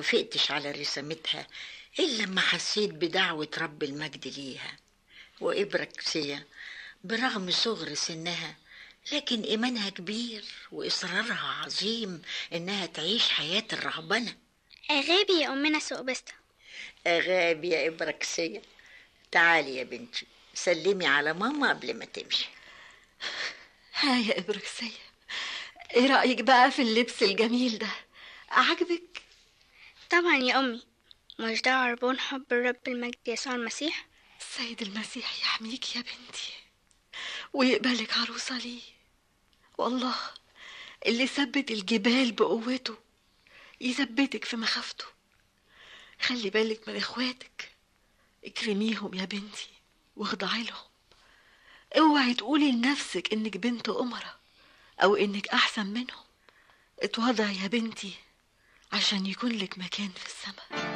وافقتش على رسامتها إلا لما حسيت بدعوة رب المجد ليها وإبركسية برغم صغر سنها لكن إيمانها كبير وإصرارها عظيم إنها تعيش حياة الرهبنة أغابي يا أمنا سوقبستا أغابي يا إبركسية تعالي يا بنتي سلمي على ماما قبل ما تمشي ها يا إبركسية إيه رأيك بقى في اللبس الجميل ده عجبك طبعا يا أمي مش ده عربون حب الرب المجد يسوع المسيح السيد المسيح يحميك يا بنتي ويقبلك عروسة ليه والله اللي ثبت الجبال بقوته يثبتك في مخافته خلي بالك من اخواتك اكرميهم يا بنتي واخضعي لهم اوعي تقولي لنفسك انك بنت أمرة او انك احسن منهم اتوضعي يا بنتي عشان يكون لك مكان في السماء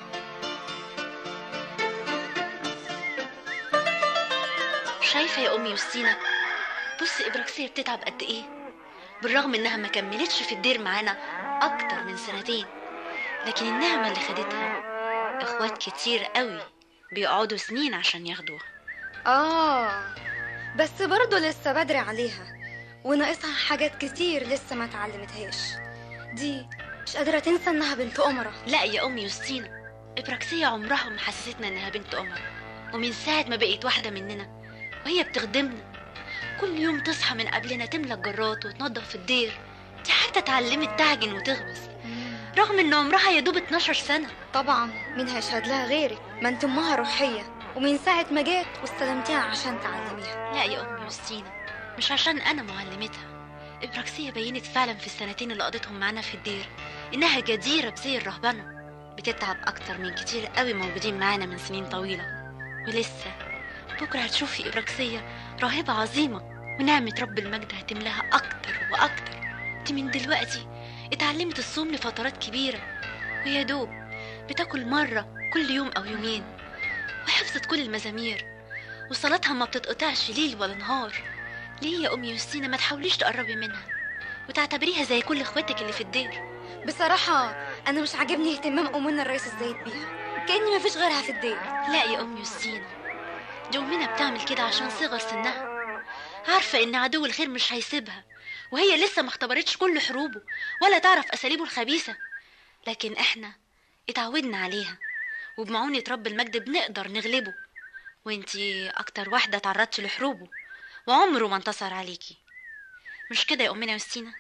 شايفة يا أمي يوستينا بص إبراكسية بتتعب قد إيه بالرغم إنها ما كملتش في الدير معانا أكتر من سنتين لكن النعمة اللي خدتها إخوات كتير قوي بيقعدوا سنين عشان ياخدوها آه بس برضه لسه بدري عليها وناقصها حاجات كتير لسه ما اتعلمتهاش دي مش قادرة تنسى إنها بنت أمرة لا يا أمي يوستينا إبراكسية عمرها ما حسستنا إنها بنت أمر ومن ساعة ما بقيت واحدة مننا وهي بتخدمنا كل يوم تصحى من قبلنا تملى الجرات وتنظف في الدير دي حتى اتعلمت تعجن وتخبز رغم ان عمرها يا دوب 12 سنة طبعا مين هيشهد لها غيرك ما انت امها روحية ومن ساعة ما جات واستلمتيها عشان تعلميها لا يا أمي يوستينا مش عشان أنا معلمتها إبراكسية بينت فعلا في السنتين اللي قضيتهم معانا في الدير إنها جديرة بزي الرهبنة بتتعب أكتر من كتير قوي موجودين معانا من سنين طويلة ولسه بكرة هتشوفي إبراكسية راهبة عظيمة ونعمة رب المجد هتملاها أكتر وأكتر دي من دلوقتي اتعلمت الصوم لفترات كبيرة ويا دوب بتاكل مرة كل يوم أو يومين وحفظت كل المزامير وصلاتها ما بتتقطعش ليل ولا نهار ليه يا أمي يوستينا ما تحاوليش تقربي منها وتعتبريها زي كل اخواتك اللي في الدير بصراحة أنا مش عاجبني اهتمام أمنا الرئيس الزايد بيها كأني مفيش غيرها في الدير لا يا أم يوستينا دي أمنا بتعمل كده عشان صغر سنها عارفة إن عدو الخير مش هيسيبها وهي لسه ما اختبرتش كل حروبه ولا تعرف أساليبه الخبيثة لكن إحنا اتعودنا عليها وبمعونة رب المجد بنقدر نغلبه وانتي أكتر واحدة تعرضتي لحروبه وعمره ما انتصر عليكي مش كده يا أمنا يوستينا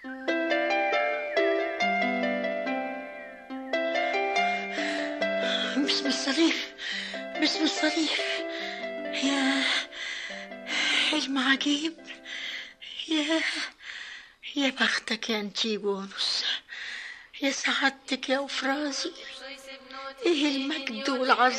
باسم الصليب باسم الصليب يا حلم عجيب يا يا بختك يا انتيجونوس يا سعادتك يا افرازي ايه المجد والعظمه